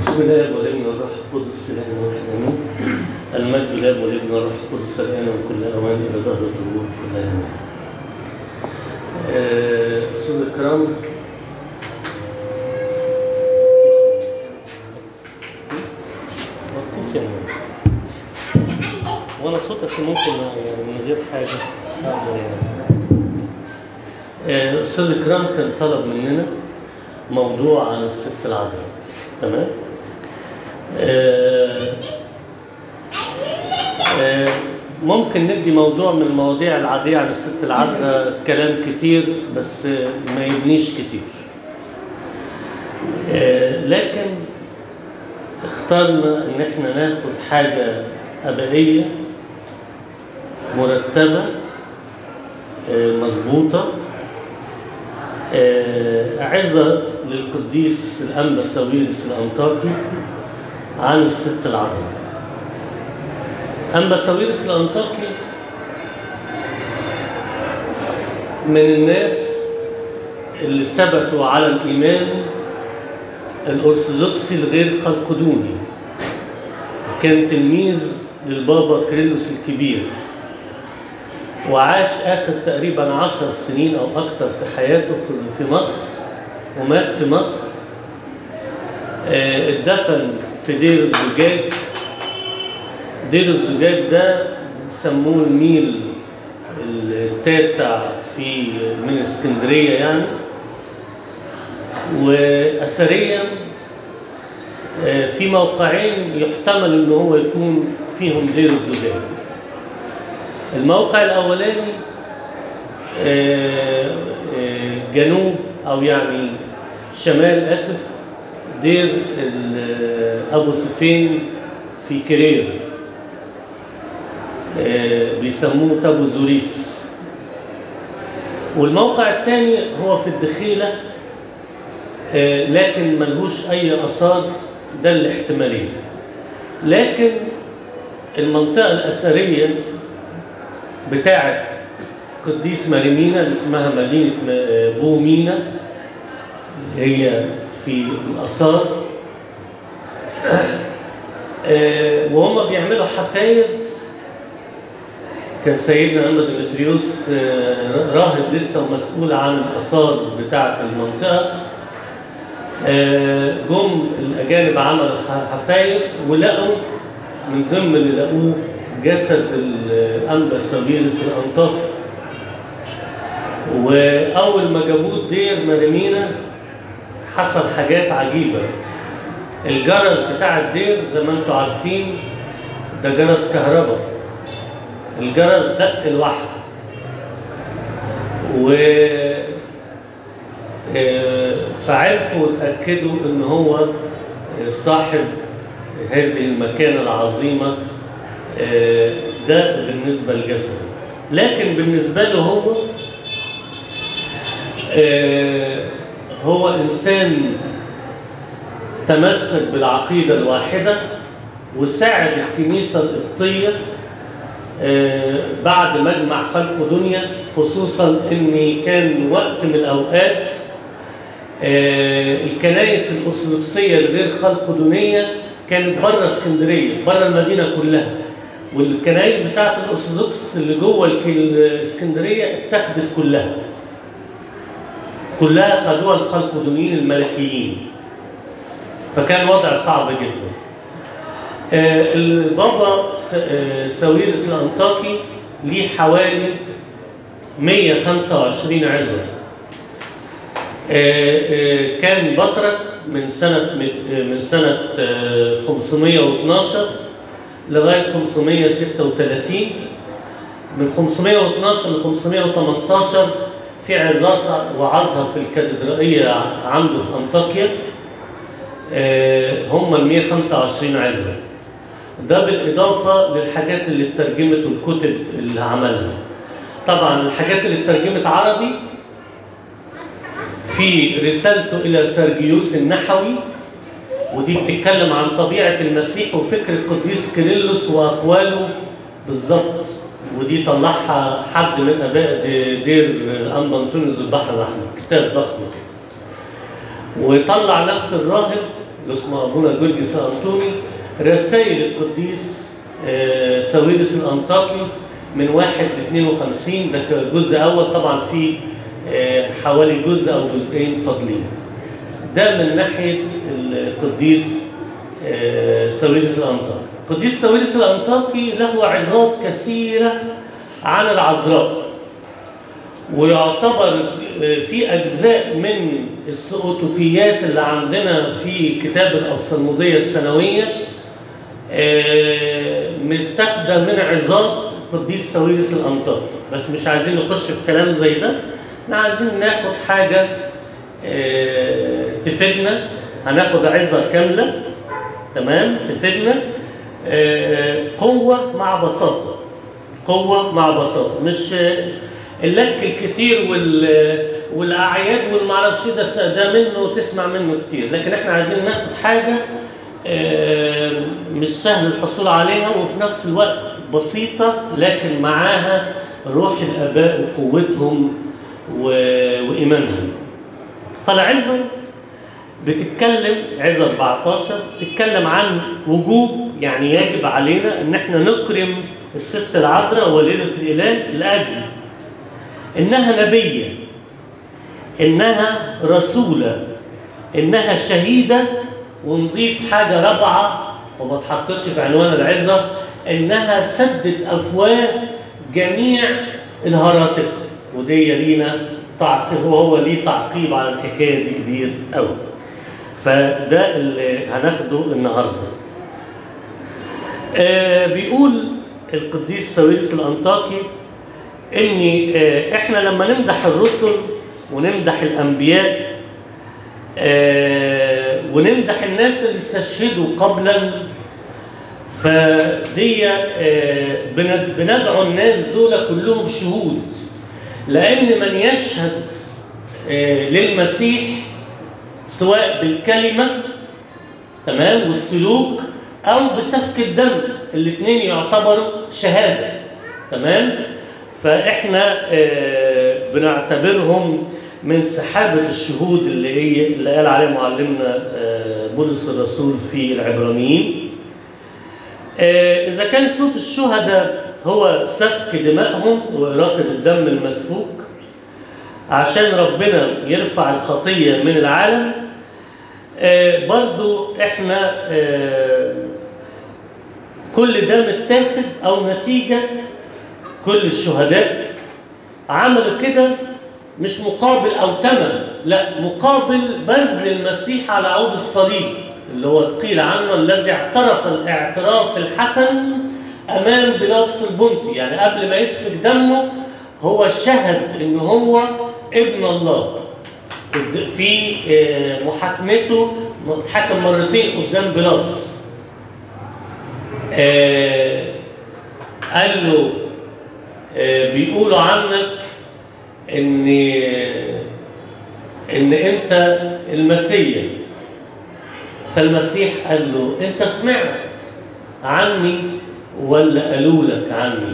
بسم الله والابن والروح القدس اله واحد امين المجد لله والابن والروح القدس الان وكل اوان الى ظهر الظهور كلها امين آه، استاذ الكرام ابتسم وانا صوتي أصل ممكن يعني من غير حاجه اقدر يعني آه، استاذ الكرام كان طلب مننا موضوع عن الست العذراء تمام آه، آه، ممكن ندي موضوع من المواضيع العادية عن الست العذراء كلام كتير بس آه، ما يبنيش كتير آه، لكن اخترنا ان احنا ناخد حاجة أبائية مرتبة آه، مظبوطة آه، عظة للقديس الأنبا ساويرس الأنطاكي عن الست العذراء أنبا ساويرس الأنطاكي من الناس اللي ثبتوا على الإيمان الأرثوذكسي الغير خلقدوني كان تلميذ للبابا كريلوس الكبير وعاش آخر تقريبا عشر سنين أو أكثر في حياته في- في مصر ومات في مصر آه، اتدفن في دير الزجاج دير الزجاج ده سموه الميل التاسع في من اسكندرية يعني وأثريا آه، في موقعين يحتمل ان هو يكون فيهم دير الزجاج الموقع الاولاني آه، آه، جنوب او يعني شمال اسف دير ال- ابو سفين في كرير آه، بيسموه تابو زوريس والموقع الثاني هو في الدخيله آه، لكن ملهوش اي اثار ده الاحتمالين لكن المنطقه الاثريه بتاعه قديس ماريمينا اللي اسمها مدينه م- بومينا اللي هي في الاثار آه، وهم بيعملوا حفاير كان سيدنا أما ديمتريوس آه، راهب لسه ومسؤول عن الآثار بتاعة المنطقة آه، جم الأجانب عملوا ح- حفاير ولقوا من ضمن اللي لقوه جسد الأنبا ساويرس الأنطاكي وأول ما جابوه دير مريمينا حصل حاجات عجيبة الجرس بتاع الدير زي ما انتم عارفين ده جرس كهرباء الجرس دق لوحده و آه، فعرفوا وتأكدوا ان هو آه، صاحب هذه المكانة العظيمة آه، ده بالنسبة لجسده لكن بالنسبة له هو آه، هو إنسان تمسك بالعقيدة الواحدة وساعد الكنيسة القبطية آه، بعد مجمع خلق دنيا خصوصا ان كان وقت من الاوقات آه، الكنائس الارثوذكسيه الغير خلق دونيه كانت بره اسكندريه بره المدينه كلها والكنائس بتاعت الارثوذكس اللي جوه الك- الاسكندريه اتخذت كلها كلها خدوها الخلقدونيين الملكيين فكان وضع صعب جدا آه، البابا س- آه، ساويرس الأنطاكي ليه حوالي 125 عزة آه، آه، كان بطرك من سنة مت- آه، من سنة آه، 512 لغاية 536 من 512 ل 518 في عظات وعظها في الكاتدرائية عنده في أنطاكيا آه، هم ال 125 عزة ده بالإضافة للحاجات اللي اترجمت والكتب اللي عملها طبعا الحاجات اللي اترجمت عربي في رسالته إلى سرجيوس النحوي ودي بتتكلم عن طبيعة المسيح وفكر القديس كيرلس وأقواله بالظبط ودي طلعها حد من آباء دي- دير الأنبا أنطونيوس البحر الأحمر كتاب ضخم كده وطلع نفس الراهب اللي اسمه ابونا جورجيس انطوني رسائل القديس آه، ساويرس الانطاكي من واحد ل 52 ده جزء اول طبعا في آه، حوالي جزء او جزئين فاضلين ده من ناحيه القديس آه، ساويرس الانطاكي القديس ساويرس الانطاكي له عظات كثيره عن العذراء ويعتبر في اجزاء من السقوطيات اللي عندنا في كتاب الابصلموديه السنويه آه، متاخده من عظات القديس ساويرس الانطاكي بس مش عايزين نخش في كلام زي ده احنا عايزين ناخد حاجه آه، تفيدنا هناخد عظه كامله تمام تفيدنا آه، قوه مع بساطه قوه مع بساطه مش آه، اللك الكتير وال والاعياد والمعرفش ده س- ده منه تسمع منه كتير لكن احنا عايزين ناخد حاجه آه، مش سهل الحصول عليها وفي نفس الوقت بسيطه لكن معاها روح الاباء وقوتهم و- وايمانهم فالعظه بتتكلم عظه 14 بتتكلم عن وجوب يعني يجب علينا ان احنا نكرم الست العذراء والده الاله لاجل انها نبيه انها رسوله انها شهيده ونضيف حاجه رابعه وما اتحطتش في عنوان العظه انها سدت افواه جميع الهراطقه ودي لينا تعقيب وهو ليه تعقيب على الحكايه دي كبير قوي فده اللي هناخده النهارده آه بيقول القديس ساويرس الانطاكي ان آه، احنا لما نمدح الرسل ونمدح الانبياء آه، ونمدح الناس اللي استشهدوا قبلا فدي آه، بن- بندعو الناس دول كلهم شهود لان من يشهد آه، للمسيح سواء بالكلمه تمام والسلوك او بسفك الدم الاثنين يعتبروا شهاده تمام فاحنا آه، بنعتبرهم من سحابه الشهود اللي هي اللي قال عليه معلمنا آه، بولس الرسول في العبرانيين آه، اذا كان صوت الشهداء هو سفك دمائهم واراقه الدم المسفوك عشان ربنا يرفع الخطيه من العالم آه، برضو احنا آه، كل ده متاخد او نتيجه كل الشهداء عملوا كده مش مقابل او ثمن لا مقابل بذل المسيح على عود الصليب اللي هو قيل عنه الذي اعترف الاعتراف الحسن امام بيلاطس البنطي يعني قبل ما يسفك دمه هو شهد ان هو ابن الله قد- في آه، محاكمته اتحكم مرتين قدام بيلاطس آه، قال له آه، بيقولوا عنك ان ان انت المسيح فالمسيح قال له انت سمعت عني ولا قالوا لك عني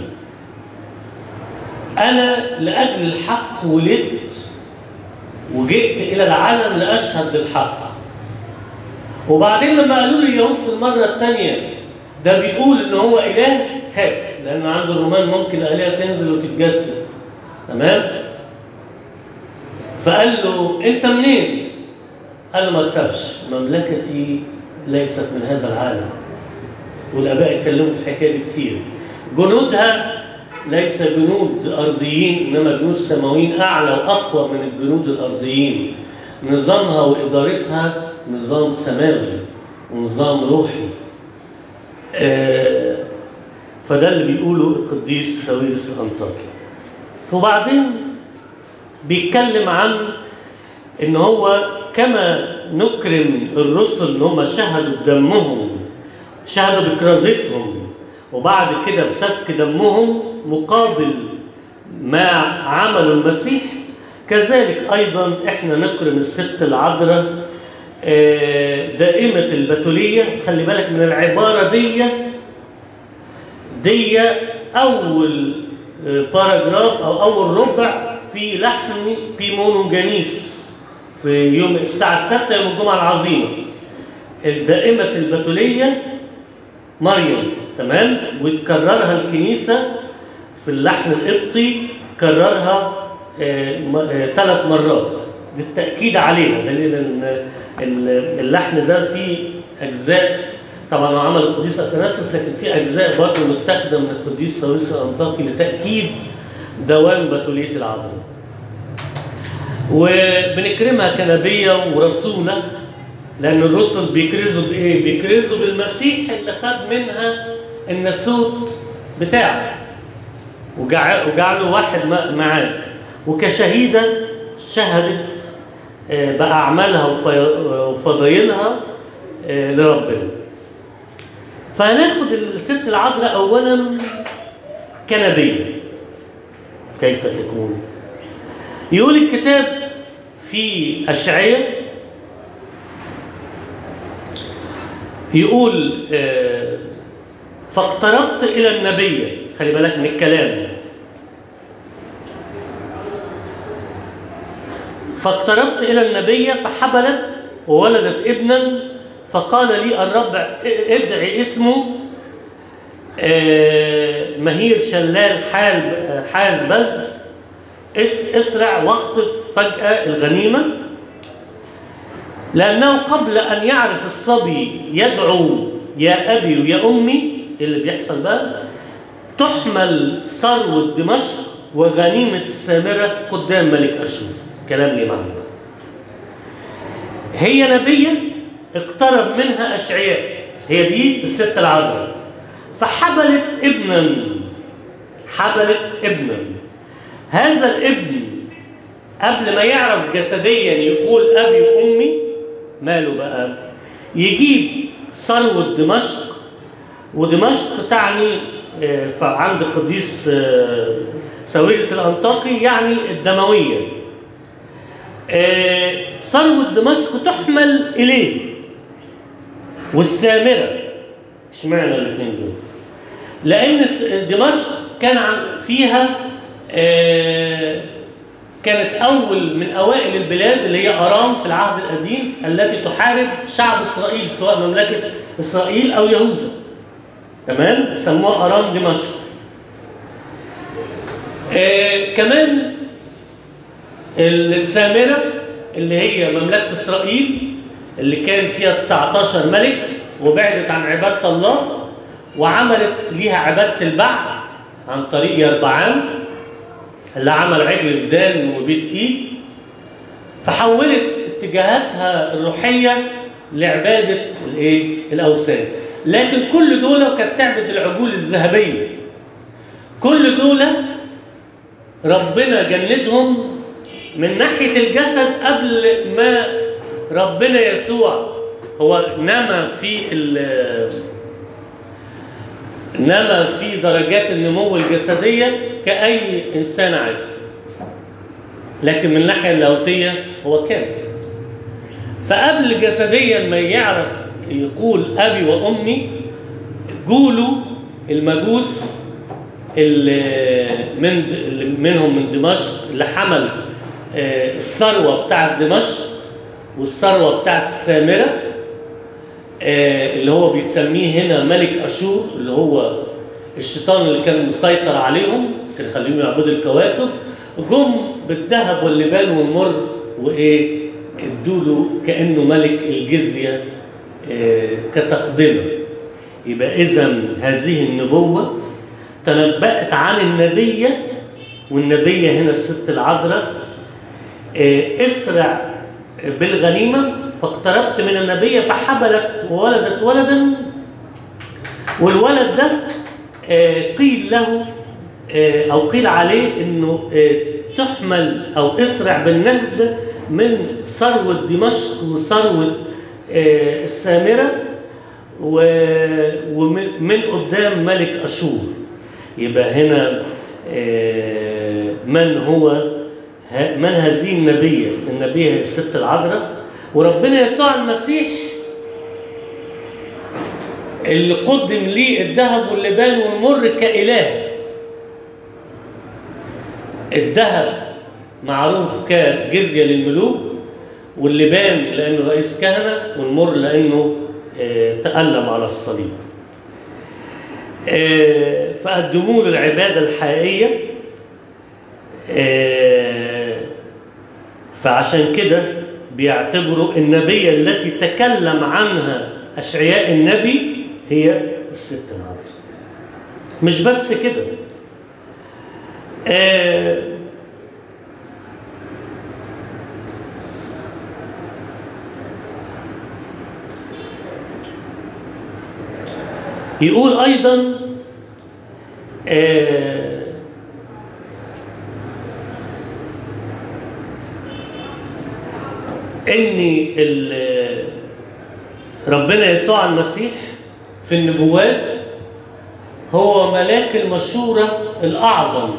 انا لاجل الحق ولدت وجئت الى العالم لاشهد للحق وبعدين لما قالوا لي اليهود في المره الثانيه ده بيقول ان هو اله خاف لان عند الرومان ممكن الهه تنزل وتتجسد تمام فقال له انت منين قال له ما تخافش مملكتي ليست من هذا العالم والاباء اتكلموا في الحكايه دي كتير جنودها ليس جنود ارضيين انما جنود سماويين اعلى واقوى من الجنود الارضيين نظامها وادارتها نظام سماوي ونظام روحي آه، فده اللي بيقوله القديس ساويرس الانطاكي وبعدين بيتكلم عن ان هو كما نكرم الرسل ان هم شهدوا بدمهم شهدوا بكرازتهم وبعد كده بسفك دمهم مقابل ما عملوا المسيح كذلك ايضا احنا نكرم الست العذراء آه، دائمة البتولية خلي بالك من العبارة دي دي أول آه، باراجراف أو أول ربع في لحن بيمونوجانيس في يوم الساعة السادسة يوم الجمعة العظيمة الدائمة البتولية مريم تمام وتكررها الكنيسة في اللحن القبطي كررها ثلاث مرات للتأكيد عليها دليل ان ال- اللحن ده فيه أجزاء طبعا هو عمل القديس أثناسيوس لكن في أجزاء برضه متاخدة من القديس ساويرس الأنطاكي لتأكيد دوام بتولية العذراء. وبنكرمها كنبية ورسولة لأن الرسل بيكرزوا بإيه؟ بيكرزوا بالمسيح اللي خد منها الناسوت بتاعه وجع- وجعله واحد م- معاه وكشهيدة شهدت آه، بأعمالها وفي- وفضايلها آه، لربنا فهناخد الست العذراء أولا كنبية كيف تكون يقول الكتاب في أشعية يقول آه، فاقتربت إلى النبي خلي بالك من الكلام فاقتربت إلى النبي فحبلت وولدت ابنا فقال لي الرب ادعي اسمه آه، مهير شلال حال حاز بز اس- اسرع واخطف فجأة الغنيمة لأنه قبل أن يعرف الصبي يدعو يا أبي ويا أمي اللي بيحصل بقى تحمل ثروة دمشق وغنيمة السامرة قدام ملك أشور كلام لي معنى هي نبية اقترب منها أشعياء هي دي الست العذراء فحبلت ابنا حبلت ابنا هذا الابن قبل ما يعرف جسديا يقول أبي وأمي ماله بقى يجيب ثروة دمشق ودمشق تعني آه، فعند القديس آه، ساويرس الأنطاكي يعني الدموية آه، ثروة دمشق تحمل إليه والسامرة اشمعنى الاثنين دول؟ لأن س- دمشق كان عن- فيها آه، كانت أول من أوائل البلاد اللي هي أرام في العهد القديم التي تحارب شعب إسرائيل سواء مملكة إسرائيل أو يهوذا تمام؟ سموها أرام دمشق آه كمان السامرة اللي هي مملكة إسرائيل اللي كان فيها 19 ملك وبعدت عن عبادة الله وعملت ليها عبادة البعل عن طريق يربعام اللي عمل عجل في دان وبيت إيد فحولت اتجاهاتها الروحية لعبادة الايه؟ الأوثان لكن كل دول كانت تعبد العجول الذهبية كل دول ربنا جندهم من ناحية الجسد قبل ما ربنا يسوع هو نما في ال- نما في درجات النمو الجسدية كأي إنسان عادي لكن من الناحية اللاهوتية هو كامل فقبل جسديا ما يعرف يقول أبي وأمي جولوا المجوس اللي من اللي منهم من دمشق اللي حمل آه، الثروة بتاعت دمشق والثروة بتاعت السامرة آه، اللي هو بيسميه هنا ملك أشور اللي هو الشيطان اللي كان مسيطر عليهم كان يخليهم يعبدوا الكواكب جم بالذهب واللبان والمر وايه ادوا له كانه ملك الجزيه آه، كتقدمه يبقى اذا هذه النبوه تنبأت عن النبيه والنبيه هنا الست العذراء آه، اسرع بالغنيمه فاقتربت من النبيه فحبلت وولدت ولدا والولد ده آه، قيل له آه، او قيل عليه انه آه، تحمل او اسرع بالنهب من ثروه دمشق وثروه آه، السامره و- ومن قدام ملك اشور يبقى هنا آه، من هو ه- من هذه النبيه النبيه هي الست العذراء وربنا يسوع المسيح اللي قدم ليه الذهب واللبان والمر كإله الذهب معروف كجزية للملوك واللبان لأنه رئيس كهنة والمر لأنه آه، تألم على الصليب آه، فقدموا له العبادة الحقيقية آه، فعشان كده بيعتبروا النبية التي تكلم عنها أشعياء النبي هي الست العذراء مش بس كده آه، يقول أيضا آه، ان ال- ربنا يسوع المسيح في النبوات هو ملاك المشورة الأعظم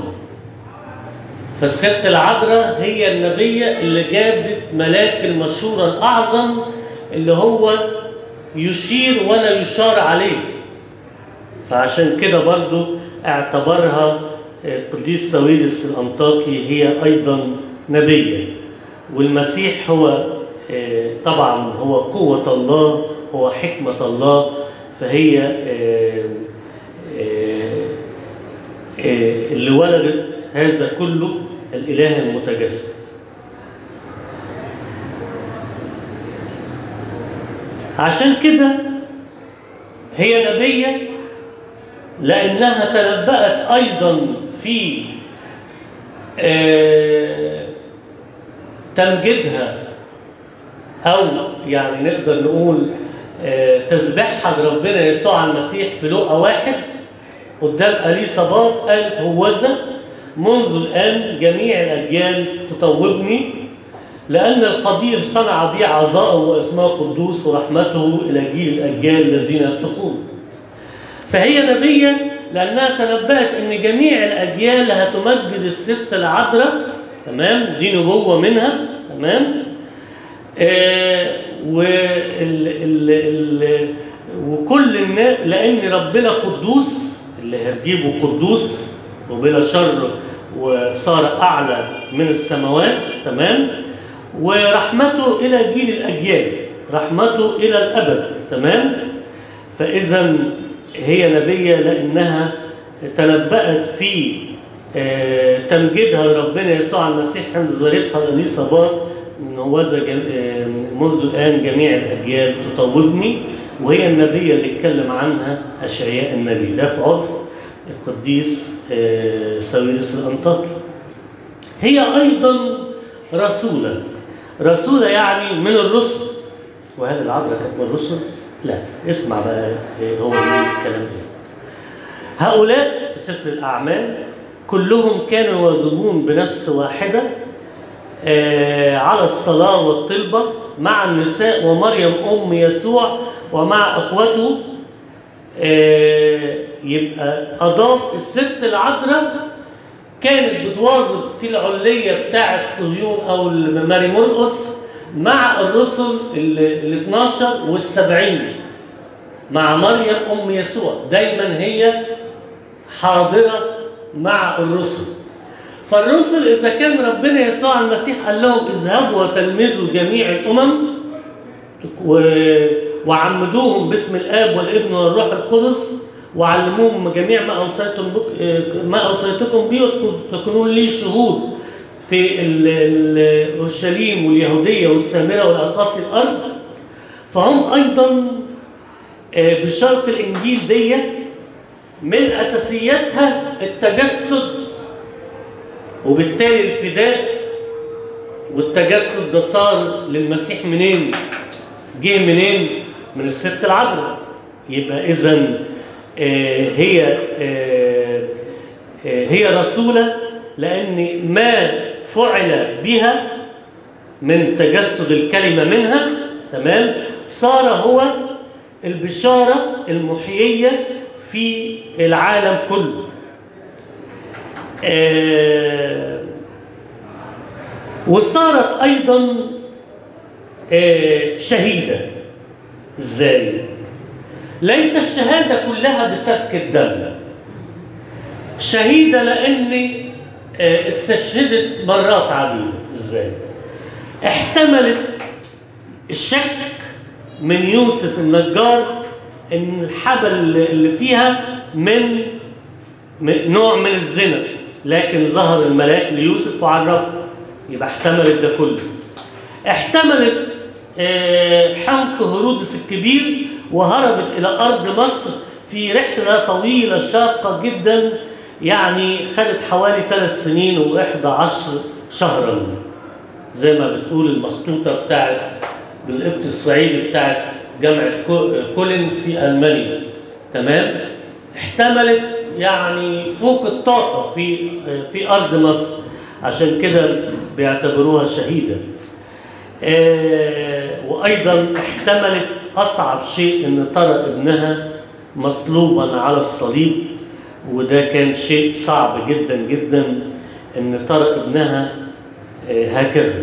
فالست العذراء هي النبية اللي جابت ملاك المشورة الأعظم اللي هو يشير ولا يشار عليه فعشان كده برضو اعتبرها القديس ساويرس الأنطاكي هي أيضا نبية والمسيح هو آه، طبعا هو قوة الله هو حكمة الله فهي آه، آه، آه، اللي ولدت هذا كله الإله المتجسد عشان كده هي نبية لأنها تنبأت أيضا في آه، تمجيدها أو يعني نقدر نقول آه، تسبيحها لربنا يسوع المسيح في لقا واحد قدام أليصابات قالت هوذا منذ الآن جميع الأجيال تطوبني لأن القدير صنع بي عظائم واسمه قدوس ورحمته إلى جيل الأجيال الذين يتقون فهي نبية لأنها تنبأت أن جميع الأجيال هتمجد الست العذراء تمام دي نبوة منها تمام آه وال ال ال وكل الناس لأن ربنا قدوس اللي هتجيبه قدوس وبلا شر وصار أعلى من السماوات تمام ورحمته إلى جيل الأجيال رحمته إلى الأبد تمام فإذا هي نبية لأنها تنبأت في آه، تمجيدها لربنا يسوع المسيح عند زيارتها لإليصابات إن هوذا جم- آه، منذ الآن جميع الأجيال تطوبني وهي النبية اللي اتكلم عنها أشعياء النبي ده في عرف القديس آه، ساويرس الأنطاكي هي أيضا رسولة رسولة يعني من الرسل وهل العذراء كانت من الرسل؟ لا اسمع بقى إيه هو مين الكلام ده هؤلاء في سفر الأعمال كلهم كانوا يواظبون بنفس واحدة آه، على الصلاة والطلبة مع النساء ومريم أم يسوع ومع أخوته آه، يبقى أضاف الست العذراء كانت بتواظب في العلية بتاعة صهيون أو ماري مرقس مع الرسل ال ال 12 والسبعين مع مريم أم يسوع دايما هي حاضرة مع الرسل فالرسل إذا كان ربنا يسوع المسيح قال لهم اذهبوا وتلمذوا جميع الأمم و- وعمدوهم باسم الآب والابن والروح القدس وعلموهم جميع ما أوصيتم بك ما أوصيتكم به وتكونون لي شهود في ال- ال- أورشليم واليهودية والسامرة والأقاصي الأرض فهم أيضا آه، بشرط الإنجيل دي من أساسياتها التجسد وبالتالي الفداء والتجسد ده صار للمسيح منين؟ جه منين؟ من الست العذراء يبقى إذا هي آه، آه، هي رسولة لأن ما فعل بها من تجسد الكلمة منها تمام صار هو البشارة المحيية في العالم كله آه، وصارت أيضا آه، شهيدة ازاي؟ ليس الشهادة كلها بسفك الدم شهيدة لأن آه، استشهدت مرات عديدة ازاي؟ احتملت الشك من يوسف النجار ان الحبل اللي فيها من من- نوع من الزنا لكن ظهر الملاك ليوسف وعرفه يبقى احتملت ده كله احتملت آه، حنق هرودس الكبير وهربت الى ارض مصر في رحله طويله شاقه جدا يعني خدت حوالي ثلاث سنين و11 شهرا زي ما بتقول المخطوطه بتاعت بالقبط الصعيدي بتاعت جامعه كو- كولن في المانيا تمام احتملت يعني فوق الطاقه في في ارض مصر عشان كده بيعتبروها شهيده آه، وايضا احتملت اصعب شيء ان ترى ابنها مصلوبا على الصليب وده كان شيء صعب جدا جدا ان ترى ابنها آه، هكذا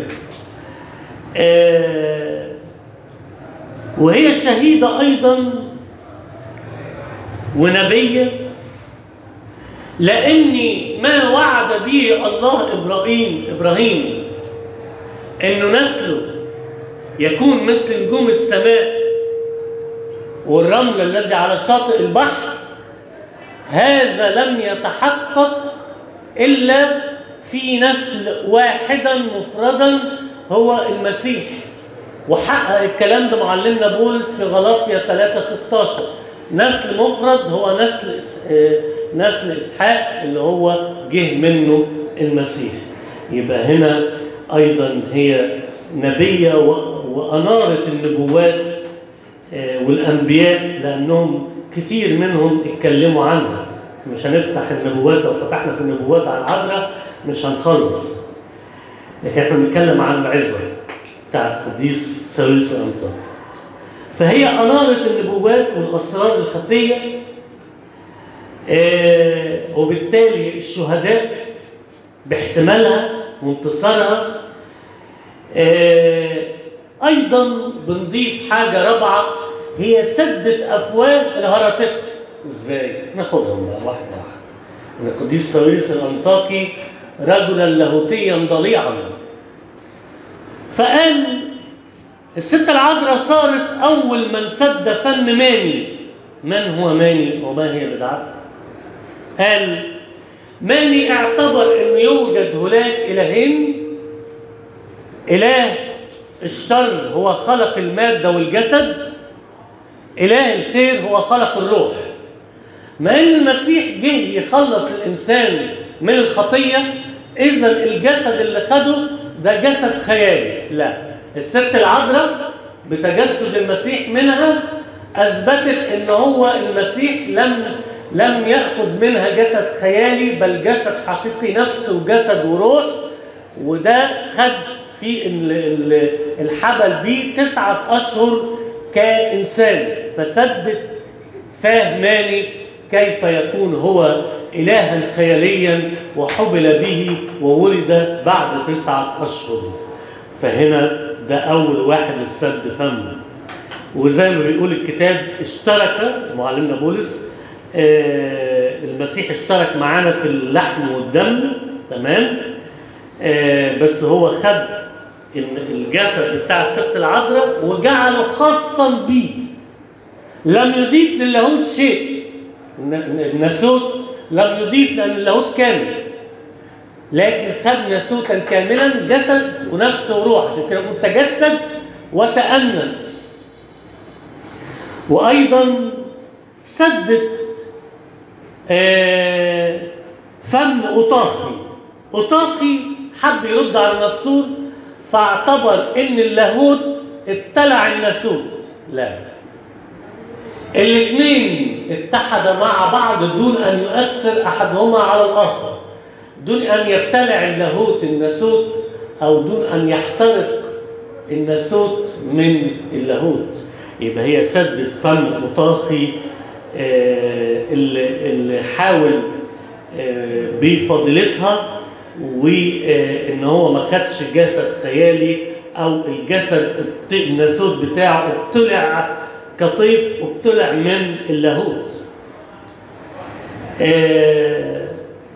آه، وهي شهيده ايضا ونبيه لان ما وعد به الله ابراهيم ابراهيم انه نسله يكون مثل نجوم السماء والرمل الذي على شاطئ البحر هذا لم يتحقق الا في نسل واحدا مفردا هو المسيح وحقق الكلام ده معلمنا بولس في غلاطيا 3 16 نسل مفرد هو نسل إس- آه، نسل اسحاق اللي هو جه منه المسيح يبقى هنا ايضا هي نبيه و- واناره النبوات آه، والانبياء لانهم كتير منهم اتكلموا عنها مش هنفتح النبوات لو فتحنا في النبوات عن عذراء مش هنخلص لكن احنا بنتكلم عن العظه بتاعت قديس ساويرس الانطاكي فهي اناره النبوات والاسرار الخفيه آه، وبالتالي الشهداء باحتمالها وانتصارها آه، ايضا بنضيف حاجه رابعه هي سدة افواه الهرطقه ازاي ناخدهم بقى واحده واحده ان القديس ساويرس الانطاكي رجلا لاهوتيا ضليعا فقال الست العذراء صارت اول من سد فم ماني من هو ماني وما هي بدعته قال ماني اعتبر انه يوجد هناك الهين اله الشر هو خلق الماده والجسد اله الخير هو خلق الروح ما ان المسيح جه يخلص الانسان من الخطيه اذا الجسد اللي خده ده جسد خيالي لا الست العذراء بتجسد المسيح منها اثبتت ان هو المسيح لم لم ياخذ منها جسد خيالي بل جسد حقيقي نفس وجسد وروح وده خد في ال- ال- الحبل بيه تسعة أشهر كإنسان فسدت فهماني كيف يكون هو إلها خياليا وحبل به وولد بعد تسعة أشهر فهنا ده أول واحد السد فمه وزي ما بيقول الكتاب اشترك معلمنا بولس آه، المسيح اشترك معانا في اللحم والدم تمام آه، بس هو خد ال- الجسد بتاع الست العذراء وجعله خاصا بيه لم يضيف للاهوت شيء الن- الناسوت لم يضيف لان اللاهوت كامل لكن خد ناسوتا كاملا جسد ونفس وروح عشان كده يقول تجسد وتأنس وايضا سدت آه، فم أطاخي أطاخي حب يرد على النسطور فاعتبر ان اللاهوت ابتلع الناسوت لا الاثنين اتحدا مع بعض دون ان يؤثر احدهما على الاخر دون ان يبتلع اللاهوت الناسوت او دون ان يحترق الناسوت من اللاهوت يبقى هي سدت فم مطاخي آه، اللي اللي حاول آه، بفضيلتها وان هو ما خدش جسد خيالي او الجسد الت- الناسوت بتاعه ابتلع كطيف ابتلع من اللاهوت آه،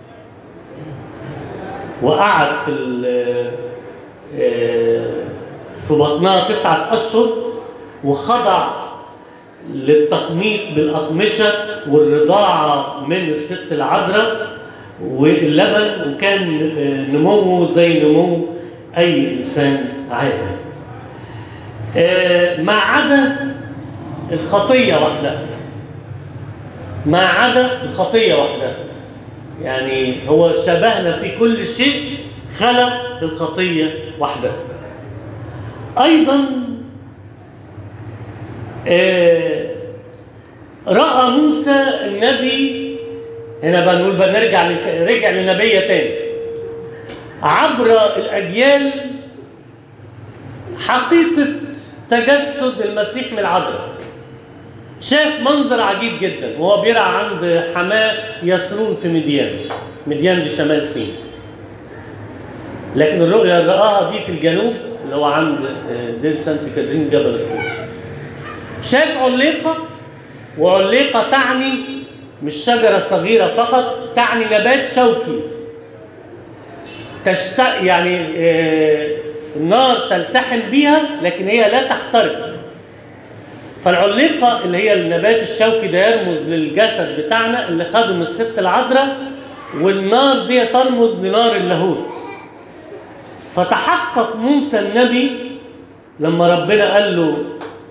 وقعد في ال- آه، في بطنها تسعة أشهر وخضع للتقميط بالأقمشة والرضاعة من الست العذراء واللبن وكان آه، نموه زي نمو أي إنسان عادي آه، ما عدا الخطية وحدها ما عدا الخطية وحدها يعني هو شبهنا في كل شيء خلق الخطية وحدها أيضا آه، رأى موسى النبي هنا بقى نقول بقى نرجع لك- رجع للنبية تاني عبر الأجيال حقيقة تجسد المسيح من العذراء شاف منظر عجيب جدا وهو بيرعى عند حماه يسرون في مديان مديان دي شمال سين لكن الرؤيا اللي رآها دي في الجنوب اللي هو عند آه، دير سانت كاترين جبل الطور شاف عليقة وعليقة تعني مش شجرة صغيرة فقط تعني نبات شوكي تشت... يعني آه، النار تلتحم بيها لكن هي لا تحترق فالعليقة اللي هي النبات الشوكي ده يرمز للجسد بتاعنا اللي خده من الست العذراء والنار دي ترمز لنار اللاهوت فتحقق موسى النبي لما ربنا قال له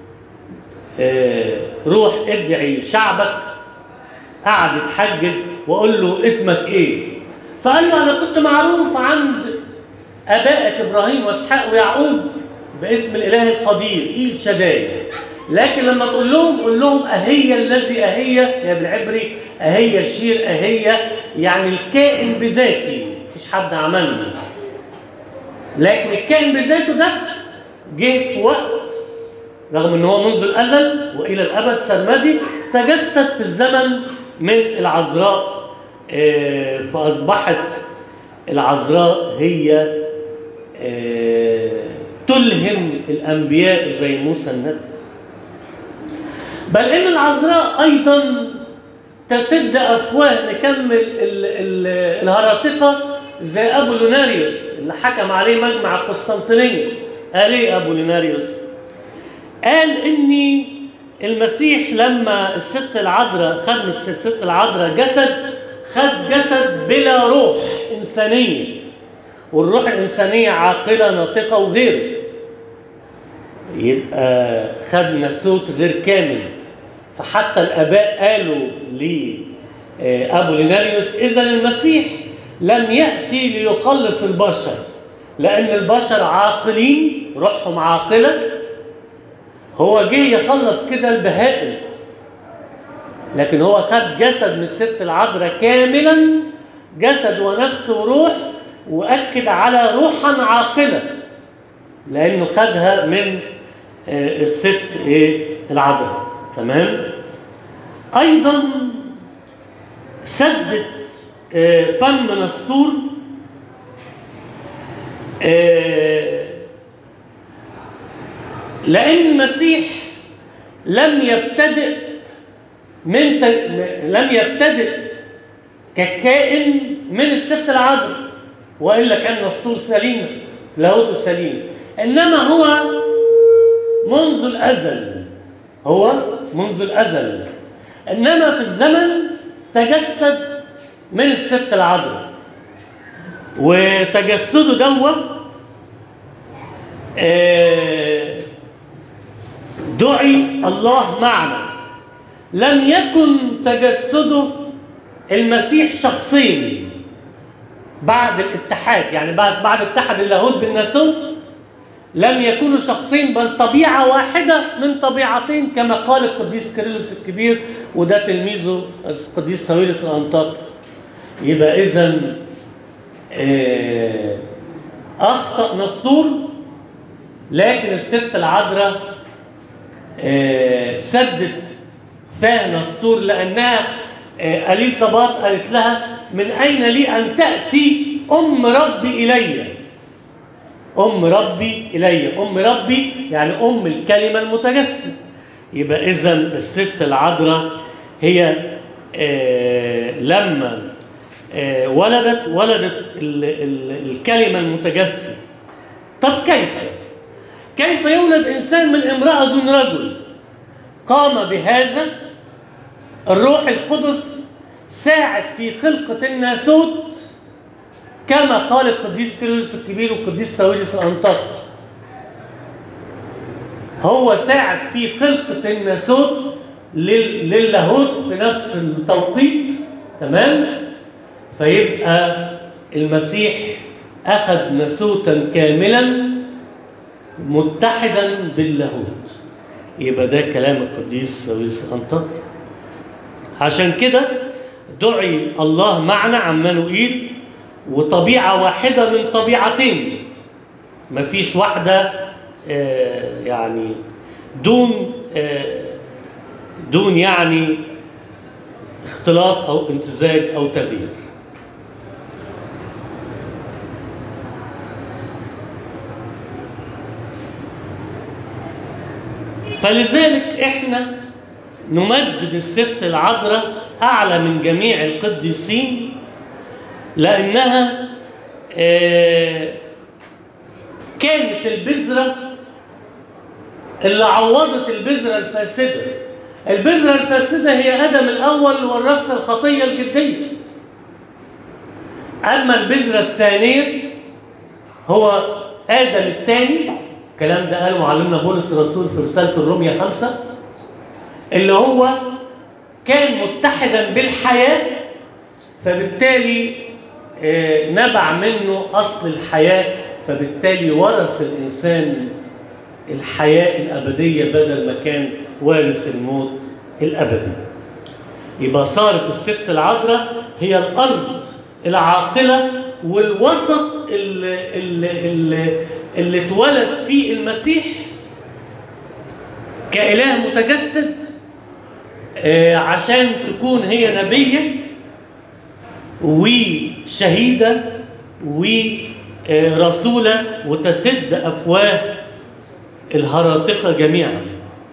آه، روح ادعي شعبك قعد يتحجج وقول له اسمك ايه فقال له انا كنت معروف عند ابائك ابراهيم واسحاق ويعقوب باسم الاله القدير ايل شداي لكن لما تقول لهم قول لهم اهي الذي اهي يا بالعبري اهي الشير اهي يعني الكائن بذاتي مفيش حد عملنا لكن الكائن بذاته ده جه في وقت رغم ان هو منذ الازل والى الابد سرمدي تجسد في الزمن من العذراء آه، فاصبحت العذراء هي آه، تلهم الانبياء زي موسى النبي بل ان العذراء ايضا تسد افواه نكمل ال- ال- الهراطقه زي ابو لوناريوس اللي حكم عليه مجمع القسطنطينيه قال ايه ابو لوناريوس قال اني المسيح لما الست العذراء خد من الست العذراء جسد خد جسد بلا روح انسانيه والروح الانسانيه عاقله ناطقه وغيره يبقى خدنا صوت غير كامل فحتى الاباء قالوا لابو ليناريوس اذا المسيح لم ياتي ليخلص البشر لان البشر عاقلين روحهم عاقله هو جه يخلص كده البهائم لكن هو خد جسد من الست العذراء كاملا جسد ونفس وروح واكد على روحا عاقله لانه خدها من آه، الست ايه العذراء تمام ايضا سدت آه، فم نسطور آه، لان المسيح لم يبتدئ من ت... لم يبتدئ ككائن من الست العذراء والا كان نسطور سليم لاهوته سليم انما هو منذ الازل هو منذ الازل انما في الزمن تجسد من الست العذراء وتجسده دوت آه، دعي الله معنا لم يكن تجسده المسيح شخصين بعد الاتحاد يعني بعد بعد اتحد اللاهوت بالناسوت لم يكونوا شخصين بل طبيعة واحدة من طبيعتين كما قال القديس كيرلس الكبير وده تلميذه القديس ساويرس الأنطاكي يبقى إذا آه، أخطأ نسطور لكن الست العذراء آه، سدت فاه نسطور لأنها آه، أليصابات قالت لها من أين لي أن تأتي أم ربي إليّ أم ربي إلي أم ربي يعني أم الكلمة المتجسد يبقى إذا الست العذراء هي آه لما آه ولدت ولدت ال ال الكلمة المتجسد طب كيف؟ كيف يولد انسان من امراه دون رجل قام بهذا الروح القدس ساعد في خلقه الناسوت كما قال القديس كيرلس الكبير والقديس ساويرس الانطاكي هو ساعد في خلقة الناسوت لل- للاهوت في نفس التوقيت تمام فيبقى المسيح أخذ ناسوتا كاملا متحدا باللاهوت يبقى ده كلام القديس ساويرس الأنطاكي عشان كده دعي الله معنا عمانوئيل وطبيعة واحدة من طبيعتين مفيش واحدة آه، يعني دون آه، دون يعني اختلاط أو امتزاج أو تغيير فلذلك احنا نمجد الست العذراء اعلى من جميع القديسين لانها آه، كانت البذره اللي عوضت البذره الفاسده البذره الفاسده هي ادم الاول اللي ورثنا الخطيه الجديه اما البذره الثانيه هو ادم الثاني الكلام ده قاله معلمنا بولس الرسول في رساله الرومية خمسة اللي هو كان متحدا بالحياه فبالتالي آه، نبع منه اصل الحياه فبالتالي ورث الانسان الحياه الابديه بدل ما كان وارث الموت الابدي يبقى صارت الست العذراء هي الارض العاقله والوسط اللي, اللي, اللي, اللي اتولد فيه المسيح كاله متجسد آه، عشان تكون هي نبيه وشهيده ورسوله وتسد افواه الهراطقه جميعا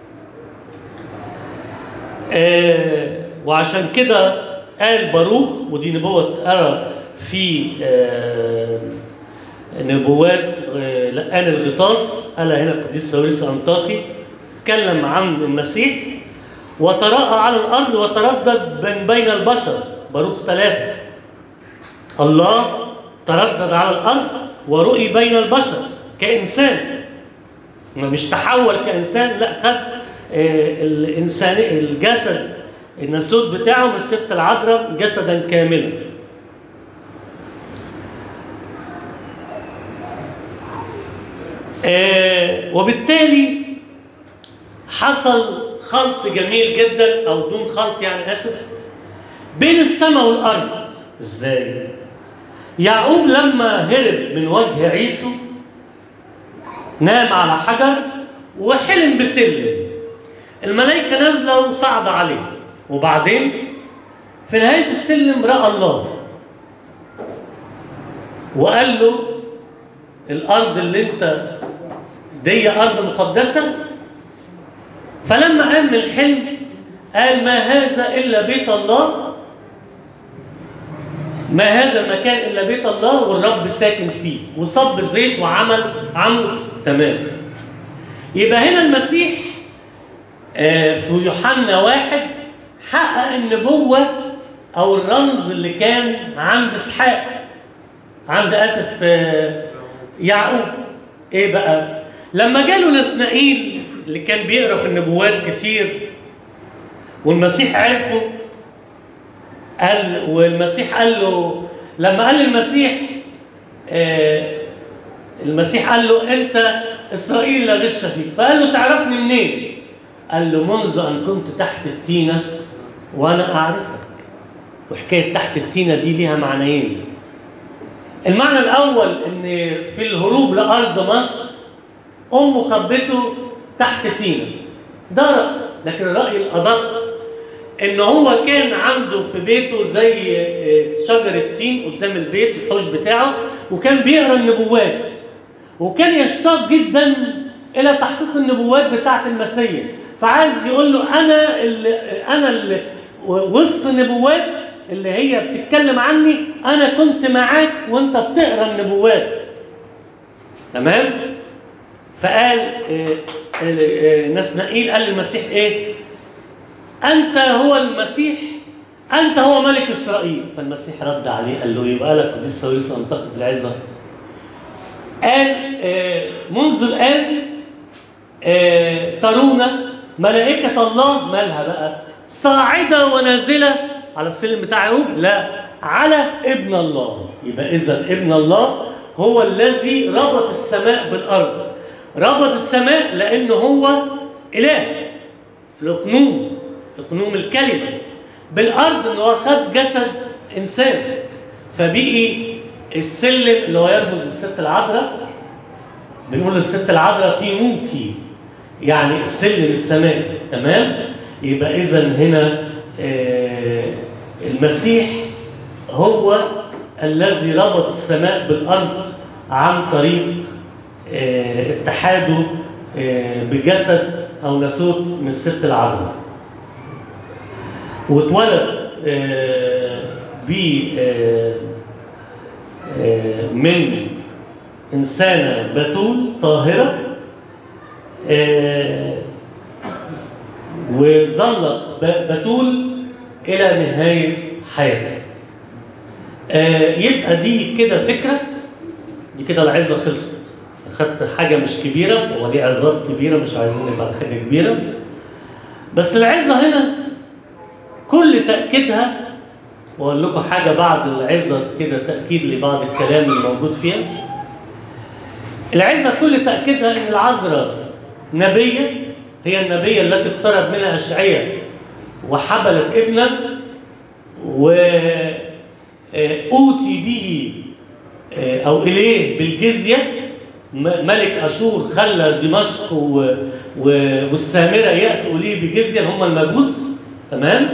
آه، وعشان كده قال باروخ ودي نبوة اتقرا في آه، نبوات آه، لقان الغطاس قالها هنا القديس ساويرس الأنطاكي اتكلم عن المسيح وتراءى على الأرض وتردد من بين البشر باروخ ثلاثة الله تردد على الأرض ورؤي بين البشر كإنسان ما مش تحول كإنسان لا خد آه، الإنسان الجسد الناسوت بتاعه من الست العذراء جسدا كاملا آه، وبالتالي حصل خلط جميل جدا او دون خلط يعني اسف بين السماء والارض ازاي يعقوب لما هرب من وجه عيسو نام على حجر وحلم بسلم الملائكه نازله وصعد عليه وبعدين في نهايه السلم راى الله وقال له الارض اللي انت دي ارض مقدسه فلما قام من الحلم قال ما هذا الا بيت الله ما هذا المكان الا بيت الله والرب ساكن فيه وصب زيت وعمل عمل تمام يبقى هنا المسيح آه، في يوحنا واحد حقق النبوة أو الرمز اللي كان عند إسحاق عند آسف آه، يعقوب إيه بقى؟ لما جاله نسنائيل اللي كان بيقرا في النبوات كتير والمسيح عرفه قال والمسيح قال له لما قال المسيح آه المسيح قال له انت اسرائيل لا غش فيك فقال له تعرفني منين قال له منذ ان كنت تحت التينه وانا اعرفك وحكايه تحت التينه دي ليها معنيين المعنى الاول ان في الهروب لارض مصر امه خبته تحت تينه ده رأي لكن الراي الادق ان هو كان عنده في بيته زي شجر التين قدام البيت الحوش بتاعه وكان بيقرا النبوات وكان يشتاق جدا الى تحقيق النبوات بتاعه المسيح فعايز يقول له انا اللي انا اللي وسط النبوات اللي هي بتتكلم عني انا كنت معاك وانت بتقرا النبوات تمام فقال آه، آه، آه، نسنائيل قال للمسيح ايه انت هو المسيح انت هو ملك اسرائيل فالمسيح رد عليه قال له يبقى لك قديس سويس انتقد العظه قال آه، منذ الان آه، ترون ملائكة الله مالها بقى صاعدة ونازلة على السلم بتاع يعقوب لا على ابن الله يبقى إذا ابن الله هو الذي ربط السماء بالأرض ربط السماء لأنه هو إله في الأقنوم أقنوم الكلمة بالأرض إن هو خد جسد إنسان فبقي السلم اللي هو يرمز للست العذراء بنقول للست العذراء تيموكي يعني السلم السماء تمام يبقى اذا هنا آه، المسيح هو الذي ربط السماء بالارض عن طريق آه، اتحاده آه، بجسد او ناسوت من الست العذراء واتولد آه، ب آه، آه، من إنسانة بتول طاهرة آه، وظلت ب- بتول إلى نهاية حياتها آه، يبقى دي كده فكرة دي كده العظة خلصت أخدت حاجة مش كبيرة هو دي عظات كبيرة مش عايزين نبقى حاجة كبيرة بس العظة هنا كل تأكيدها وأقول لكم حاجة بعد العظة كده تأكيد لبعض الكلام الموجود فيها العزة كل تأكيدها أن العذراء نبية هي النبية التي اقترب منها أشعية وحبلت ابنا وأوتي به آه، أو إليه بالجزية م- ملك أشور خلى دمشق و- و- والسامرة يأتوا إليه بجزية هم المجوس تمام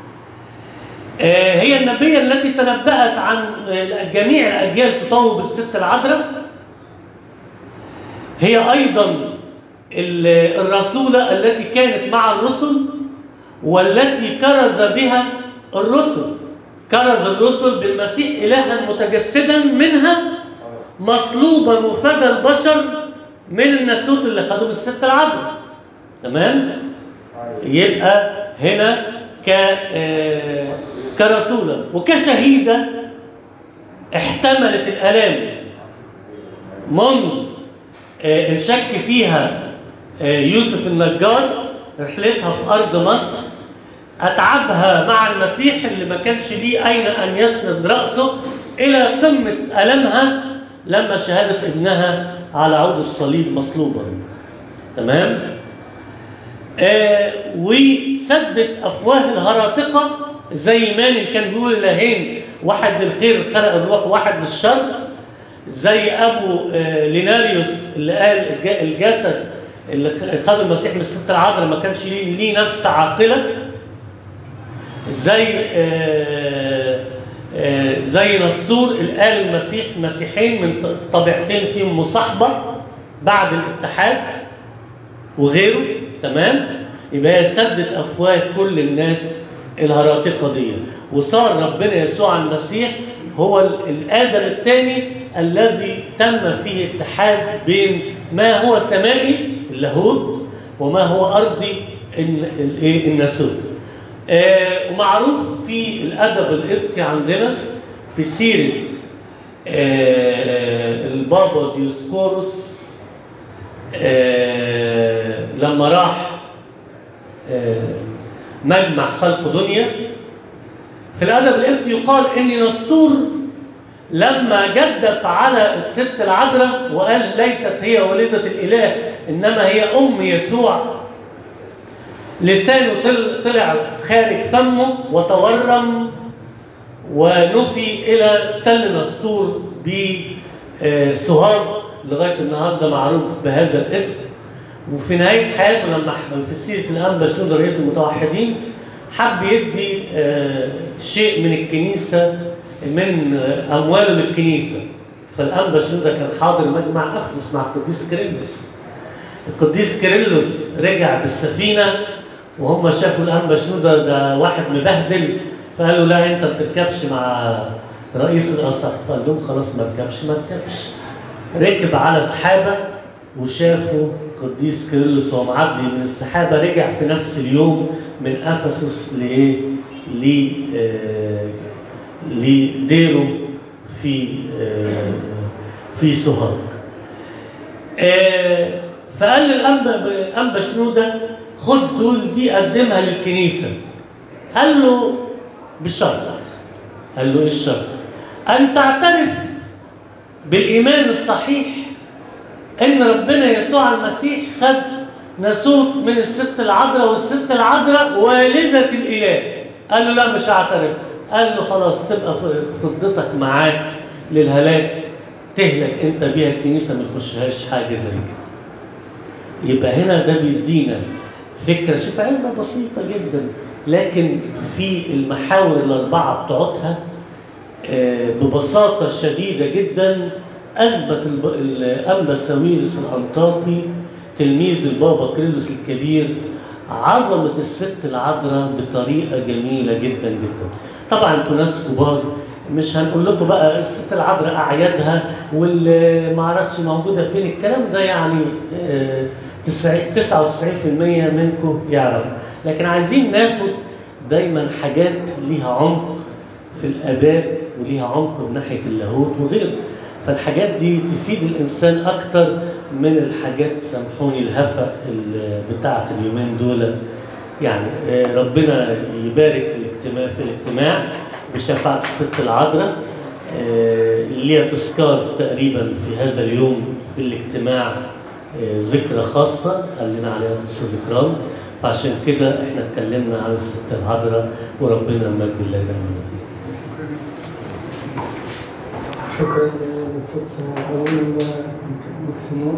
آه، هي النبية التي تنبأت عن آه، جميع الأجيال تطوب الست العذراء هي ايضا ال- الرسوله التي كانت مع الرسل والتي كرز بها الرسل كرز الرسل بالمسيح الها متجسدا منها مصلوبا وفدى البشر من الناسوت اللي خدوه الست العذراء تمام يبقى هنا ك آه، كرسوله وكشهيده احتملت الالام منذ آه، انشك فيها آه، يوسف النجار رحلتها في ارض مصر اتعبها مع المسيح اللي ما كانش ليه اين ان يسند راسه الى قمه المها لما شهدت ابنها على عود الصليب مصلوبا تمام آه وسدت افواه الهراطقه زي ما كان بيقول الهين واحد للخير خلق الروح واحد للشر زي ابو آه، ليناريوس اللي قال الج- الجسد اللي خ- خد المسيح من الست العذراء ما كانش ليه ليه نفس عاقله زي آه، آه، زي نسطور اللي قال المسيح مسيحين من ط- طبيعتين فيهم مصاحبه بعد الاتحاد وغيره تمام يبقى هي سدت افواه كل الناس الهراطقه دي وصار ربنا يسوع المسيح هو ال- الادم الثاني الذي تم فيه اتحاد بين ما هو سمائي اللاهوت وما هو ارضي الن- الايه الناسوت آه ومعروف في الادب القبطي عندنا في سيره آه البابا ديوسكوروس آه، لما راح آه، مجمع خلق دنيا في الادب القبطي يقال ان نسطور لما جدف على الست العذراء وقال ليست هي والده الاله انما هي ام يسوع لسانه طل- طلع خارج فمه وتورم ونفي الى تل نسطور بسهاد لغايه النهارده معروف بهذا الاسم وفي نهايه حياته لما ح- في سيره الانبا شنودة رئيس المتوحدين حب يدي آه، شيء من الكنيسه من آه، امواله للكنيسه فالانبا شنودة كان حاضر مجمع افسس مع القديس كيرلس القديس كيرلس رجع بالسفينه وهم شافوا الانبا شنودة ده واحد مبهدل فقالوا لا انت ما تركبش مع رئيس الاسقف فقال لهم خلاص ما تركبش ما تركبش ركب على سحابه وشافوا قديس كيرلس وهو معدي من السحابه رجع في نفس اليوم من افسس لايه؟ ل آه، لديره في آه، في سوهاج. آه، فقال للانبا انبا شنوده خد دول دي قدمها للكنيسه. قال له بشرط قال له ايه الشرط؟ ان تعترف بالايمان الصحيح ان ربنا يسوع المسيح خد ناسوت من الست العذراء والست العذراء والده الاله قال له لا مش هعترف قال له خلاص تبقى ف- فضتك معاك للهلاك تهلك انت بيها الكنيسه ما تخشهاش حاجه زي كده يبقى هنا ده بيدينا فكره شوف عزه بسيطه جدا لكن في المحاور الاربعه بتوعتها آه، ببساطة شديدة جدا أثبت الب- الأنبا ساويرس الأنطاكي تلميذ البابا كريلوس الكبير عظمة الست العذراء بطريقة جميلة جدا جدا طبعا انتوا ناس كبار مش هنقول لكم بقى الست العذراء أعيادها واللي معرفش موجودة فين الكلام ده يعني آه، تسع- 99% منكم يعرف لكن عايزين ناخد دايما حاجات ليها عمق في الآباء وليها عمق من ناحية اللاهوت وغيره فالحاجات دي تفيد الإنسان أكتر من الحاجات سامحوني الهفة ال- بتاعة اليومين دول يعني آه، ربنا يبارك الاجتماع في الاجتماع بشفاعة الست العذراء آه، اللي هي تذكار تقريبا في هذا اليوم في الاجتماع آه، ذكرى خاصة قال لنا عليها الأستاذ إكرام فعشان كده احنا اتكلمنا عن الست العذراء وربنا المجد الله دائما شكرا للقدس أبونا مكسيمون